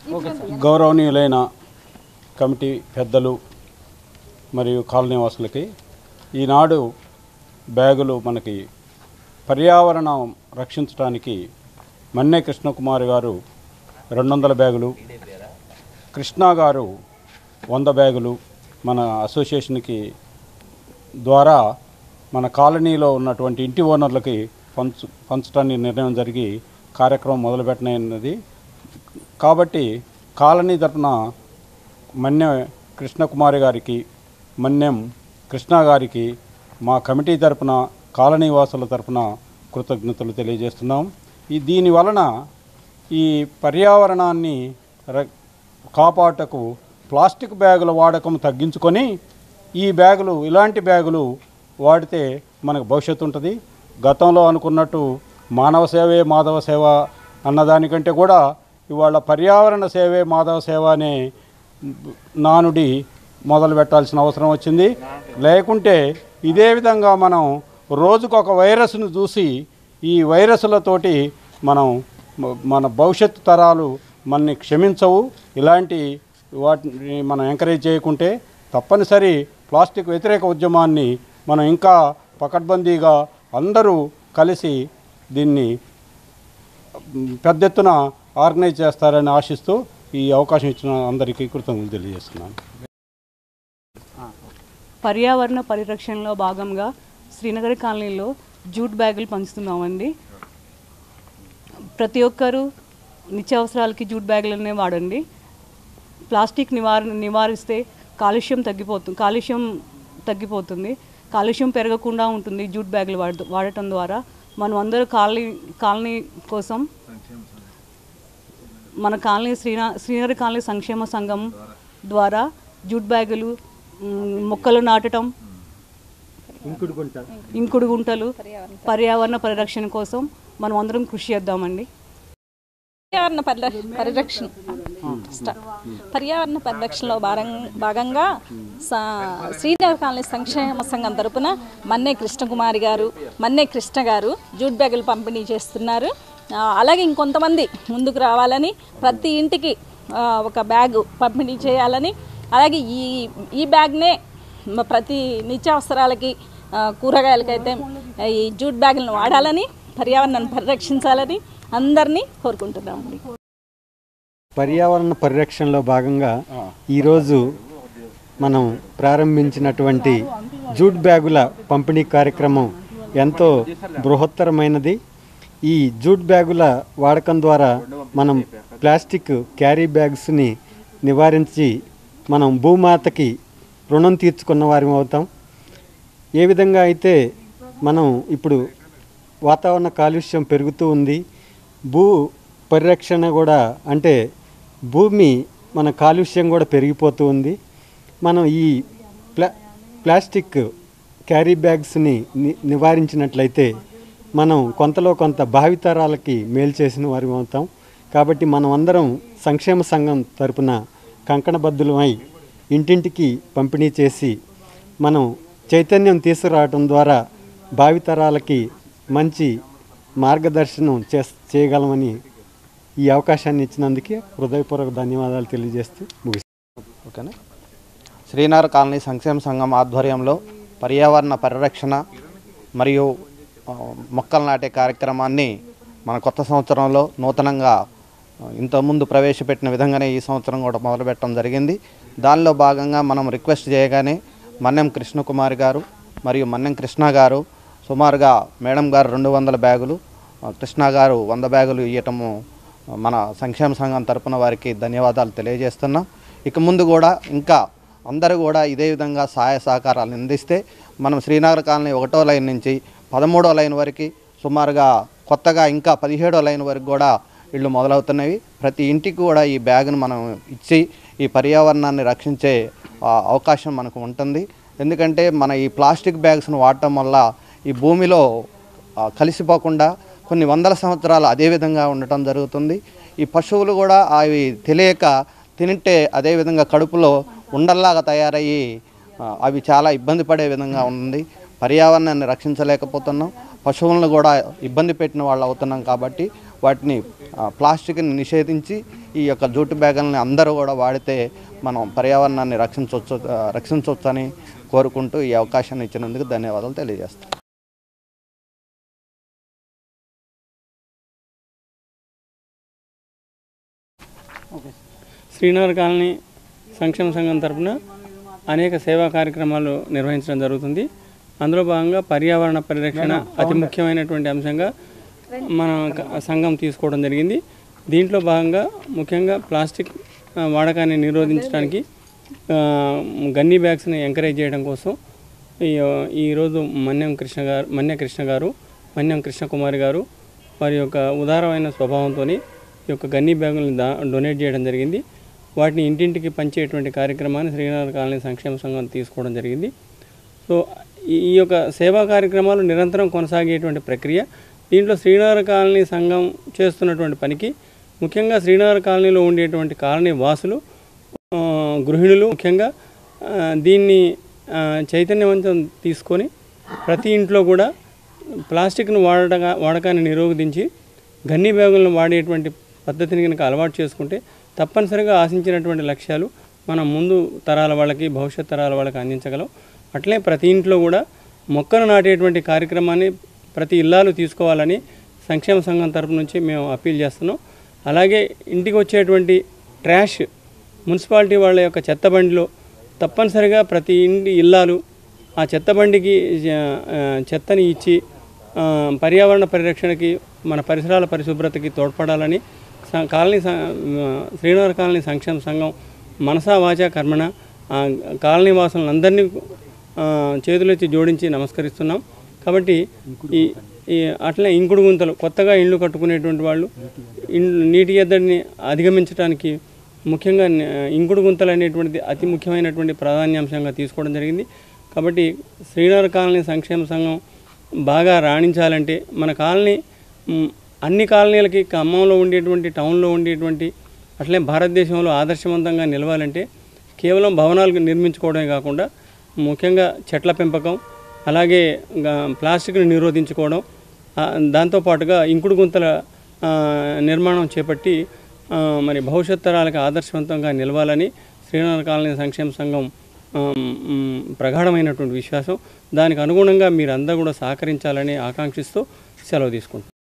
గౌరవనీయులైన కమిటీ పెద్దలు మరియు కాలనీవాసులకి ఈనాడు బ్యాగులు మనకి పర్యావరణం రక్షించడానికి మన్నే కృష్ణకుమారి గారు రెండు వందల బ్యాగులు కృష్ణ గారు వంద బ్యాగులు మన అసోసియేషన్కి ద్వారా మన కాలనీలో ఉన్నటువంటి ఇంటి ఓనర్లకి పంచు పంచడానికి నిర్ణయం జరిగి కార్యక్రమం మొదలుపెట్టనది కాబట్టి కాలనీ తరపున మన్యం కృష్ణకుమారి గారికి మన్యం కృష్ణ గారికి మా కమిటీ తరపున కాలనీ వాసుల తరపున కృతజ్ఞతలు తెలియజేస్తున్నాం ఈ దీని వలన ఈ పర్యావరణాన్ని ర- కాపాటకు ప్లాస్టిక్ బ్యాగుల వాడకం తగ్గించుకొని ఈ బ్యాగులు ఇలాంటి బ్యాగులు వాడితే మనకు భవిష్యత్తు ఉంటుంది గతంలో అనుకున్నట్టు మానవ సేవే మాధవ సేవ అన్నదానికంటే కూడా ఇవాళ పర్యావరణ సేవే మాధవ సేవ అనే నానుడి మొదలు పెట్టాల్సిన అవసరం వచ్చింది లేకుంటే ఇదే విధంగా మనం రోజుకొక వైరస్ను చూసి ఈ వైరస్లతోటి మనం మ- మన భవిష్యత్తు తరాలు మనని క్షమించవు ఇలాంటి వాటిని మనం ఎంకరేజ్ చేయకుంటే తప్పనిసరి ప్లాస్టిక్ వ్యతిరేక ఉద్యమాన్ని మనం ఇంకా పకడ్బందీగా అందరూ కలిసి దీన్ని మ్, పెద్ద ఎత్తున ఆర్గనైజ్ చేస్తారని ఆశిస్తూ ఈ అవకాశం ఇచ్చిన అందరికీ కృతజ్ఞతలు తెలియజేస్తున్నాను పర్యావరణ పరిరక్షణలో భాగంగా శ్రీనగర్ కాలనీలో జూట్ బ్యాగులు పంచుతున్నామండి ప్రతి ఒక్కరూ నిత్యావసరాలకి జూట్ బ్యాగులనే వాడండి ప్లాస్టిక్ నివారణ నివారిస్తే కాలుష్యం తగ్గిపోతుంది కాలుష్యం తగ్గిపోతుంది కాలుష్యం పెరగకుండా ఉంటుంది జూట్ బ్యాగులు వాడ వాడటం ద్వారా మనం అందరూ కాలనీ కాలనీ కోసం మన కాలనీ శ్రీనా శ్రీనగర్ కాలనీ సంక్షేమ సంఘం ద్వారా జూట్ బ్యాగులు మ్, మొక్కలు నాటడం ఇంకుడు గుంటలు పర్యావరణ పరిరక్షణ కోసం మనం అందరం కృషి చేద్దామండి పర్యావరణ పరిర- పరిరక్షణ స్టార్ట్. పర్యావరణ పరిరక్షణలో భాగం భాగంగా సా- శ్రీనగర్ కాలనీ సంక్షేమ సంఘం తరపున మన్నే కృష్ణకుమారి గారు మన్నే కృష్ణ గారు జూట్ బ్యాగులు పంపిణీ చేస్తున్నారు ఆ, అలాగే ఇంకొంతమంది ముందుకు రావాలని ప్రతి ఇంటికి ఆ, ఒక బ్యాగ్ పంపిణీ చేయాలని అలాగే ఈ ఈ బ్యాగ్నే మ- ప్రతి నిత్యావసరాలకి ఆ, కూరగాయలకైతే ఈ జూట్ బ్యాగులను వాడాలని పర్యావరణాన్ని పరిరక్షించాలని అందరినీ కోరుకుంటున్నామండి పర్యావరణ పరిరక్షణలో భాగంగా ఈరోజు మనం ప్రారంభించినటువంటి జూట్ బ్యాగుల పంపిణీ కార్యక్రమం ఎంతో బృహత్తరమైనది ఈ జూట్ బ్యాగుల వాడకం ద్వారా మనం ప్లాస్టిక్ క్యారీ బ్యాగ్స్ని నివారించి మనం భూమాతకి రుణం తీర్చుకున్న వారం అవుతాం ఏ విధంగా అయితే మనం ఇప్పుడు వాతావరణ కాలుష్యం పెరుగుతూ ఉంది భూ పరిరక్షణ కూడా అంటే భూమి మన కాలుష్యం కూడా పెరిగిపోతూ ఉంది మనం ఈ ప్లా ప్లాస్టిక్ క్యారీ బ్యాగ్స్ని ని నివారించినట్లయితే మనం కొంతలో కొంత భావితరాలకి మేలు చేసిన వారి అవుతాం కాబట్టి మనం అందరం సంక్షేమ సంఘం తరపున కంకణబద్దులమై ఇంటింటికి పంపిణీ చేసి మనం చైతన్యం తీసుకురావటం ద్వారా భావితరాలకి మంచి మార్గదర్శనం చే చేయగలమని ఈ అవకాశాన్ని ఇచ్చినందుకే హృదయపూర్వక ధన్యవాదాలు తెలియజేస్తూ ముగిస్తాను ఓకేనా శ్రీనగర్ కాలనీ సంక్షేమ సంఘం ఆధ్వర్యంలో పర్యావరణ పరిరక్షణ మరియు ఆ, మొక్కలు నాటే కార్యక్రమాన్ని మన కొత్త సంవత్సరంలో నూతనంగా ఆ, ఇంతకుముందు ప్రవేశపెట్టిన విధంగానే ఈ సంవత్సరం కూడా మొదలుపెట్టడం జరిగింది దానిలో భాగంగా మనం రిక్వెస్ట్ చేయగానే మన్నెం కృష్ణకుమారి గారు మరియు మన్నెం కృష్ణ గారు సుమారుగా మేడం గారు రెండు వందల బ్యాగులు ఆ, కృష్ణ గారు వంద బ్యాగులు ఇవ్వటము ఆ, మన సంక్షేమ సంఘం తరపున వారికి ధన్యవాదాలు తెలియజేస్తున్నాం ఇక ముందు కూడా ఇంకా అందరూ కూడా ఇదే విధంగా సహాయ సహకారాలు అందిస్తే మనం శ్రీనగర్ కాలనీ ఒకటో లైన్ నుంచి పదమూడో లైన్ వరకు సుమారుగా కొత్తగా ఇంకా పదిహేడో లైన్ వరకు కూడా ఇళ్ళు మొదలవుతున్నవి ప్రతి ఇంటికి కూడా ఈ బ్యాగ్ను మనం ఇచ్చి ఈ పర్యావరణాన్ని రక్షించే ఆ, అవకాశం మనకు ఉంటుంది ఎందుకంటే మన ఈ ప్లాస్టిక్ బ్యాగ్స్ను వాడటం వల్ల ఈ భూమిలో ఆ, కలిసిపోకుండా కొన్ని వందల సంవత్సరాలు అదే విధంగా ఉండటం జరుగుతుంది ఈ పశువులు కూడా అవి తెలియక తింటే అదే విధంగా కడుపులో ఉండల్లాగా తయారయ్యి ఆ, అవి చాలా ఇబ్బంది పడే విధంగా ఉంది పర్యావరణాన్ని రక్షించలేకపోతున్నాం పశువులను కూడా ఇబ్బంది పెట్టిన వాళ్ళు అవుతున్నాం కాబట్టి వాటిని ఆ, ప్లాస్టిక్ని నిషేధించి ఈ యొక్క జూటు బ్యాగుల్ని అందరూ కూడా వాడితే మనం పర్యావరణాన్ని రక్షించవచ్చు రక్షించవచ్చని కోరుకుంటూ ఈ అవకాశాన్ని ఇచ్చినందుకు ధన్యవాదాలు తెలియజేస్తాను శ్రీనగర్ కాలనీ సంక్షేమ సంఘం తరపున అనేక సేవా కార్యక్రమాలు నిర్వహించడం జరుగుతుంది అందులో భాగంగా పర్యావరణ పరిరక్షణ అతి ముఖ్యమైనటువంటి అంశంగా మన క- సంఘం తీసుకోవడం జరిగింది దీంట్లో భాగంగా ముఖ్యంగా ప్లాస్టిక్ ఆ, వాడకాన్ని నిరోధించడానికి ఆ, గన్నీ బ్యాగ్స్ని ఎంకరేజ్ చేయడం కోసం ఈ ఈరోజు మన్యం కృష్ణ గారు మన్య కృష్ణ గారు మన్యం కృష్ణకుమారి గారు వారి యొక్క ఉదారమైన స్వభావంతో ఈ యొక్క గన్నీ బ్యాగులను దా డొనేట్ చేయడం జరిగింది వాటిని ఇంటింటికి పంచేటువంటి కార్యక్రమాన్ని శ్రీనగర్ కాలనీ సంక్షేమ సంఘం తీసుకోవడం జరిగింది సో ఈ ఈ యొక్క సేవా కార్యక్రమాలు నిరంతరం కొనసాగేటువంటి ప్రక్రియ దీంట్లో శ్రీనగర్ కాలనీ సంఘం చేస్తున్నటువంటి పనికి ముఖ్యంగా శ్రీనగర్ కాలనీలో ఉండేటువంటి కాలనీ వాసులు ఆ, గృహిణులు ముఖ్యంగా ఆ, దీన్ని ఆ, చైతన్యవంతం తీసుకొని ప్రతి ఇంట్లో కూడా ప్లాస్టిక్ను వాడక వాడకాన్ని నిరోధించి గన్ని బ్యాగులను వాడేటువంటి పద్ధతిని కనుక అలవాటు చేసుకుంటే తప్పనిసరిగా ఆశించినటువంటి లక్ష్యాలు మనం ముందు తరాల వాళ్ళకి భవిష్యత్ తరాల వాళ్ళకి అందించగలం అట్లే ప్రతి ఇంట్లో కూడా మొక్కను నాటేటువంటి కార్యక్రమాన్ని ప్రతి ఇల్లాలు తీసుకోవాలని సంక్షేమ సంఘం తరపు నుంచి మేము అప్పీల్ చేస్తున్నాం అలాగే ఇంటికి వచ్చేటువంటి ట్రాష్ మున్సిపాలిటీ వాళ్ళ యొక్క చెత్త బండిలో తప్పనిసరిగా ప్రతి ఇంటి ఇల్లాలు ఆ చెత్త బండికి ఆ, చెత్తని ఇచ్చి ఆ, పర్యావరణ పరిరక్షణకి మన పరిసరాల పరిశుభ్రతకి తోడ్పడాలని స- కాలనీ స- ఆ, శ్రీనగర్ కాలనీ సంక్షేమ సంఘం మనసా వాచా కర్మణ ఆ, కాలనీ వాసులందరినీ ఆ, చేతులెత్తి జోడించి నమస్కరిస్తున్నాం కాబట్టి ఈ ఈ అట్లే ఇంకుడు గుంతలు కొత్తగా ఇండ్లు కట్టుకునేటువంటి వాళ్ళు ఇండ్లు నీటి ఎద్దడిని అధిగమించడానికి ముఖ్యంగా న- ఇంకుడు గుంతలు అనేటువంటిది అతి ముఖ్యమైనటువంటి ప్రాధాన్యాంశంగా తీసుకోవడం జరిగింది కాబట్టి శ్రీనగర్ కాలనీ సంక్షేమ సంఘం బాగా రాణించాలంటే మన కాలనీ మ్, అన్ని కాలనీలకి ఖమ్మంలో ఉండేటువంటి టౌన్లో ఉండేటువంటి అట్లే భారతదేశంలో ఆదర్శవంతంగా నిలవాలంటే కేవలం భవనాలు నిర్మించుకోవడమే కాకుండా ముఖ్యంగా చెట్ల పెంపకం అలాగే గా- ప్లాస్టిక్ను నిరోధించుకోవడం ఆ, దాంతోపాటుగా ఇంకుడు గుంతల ఆ, నిర్మాణం చేపట్టి ఆ, మరి భవిష్యత్ తరాలకు ఆదర్శవంతంగా నిలవాలని శ్రీనగర్ కాలనీ సంక్షేమ సంఘం ఆ, మ్, ప్రగాఢమైనటువంటి విశ్వాసం దానికి అనుగుణంగా మీరందరూ కూడా సహకరించాలని ఆకాంక్షిస్తూ సెలవు తీసుకుంటాం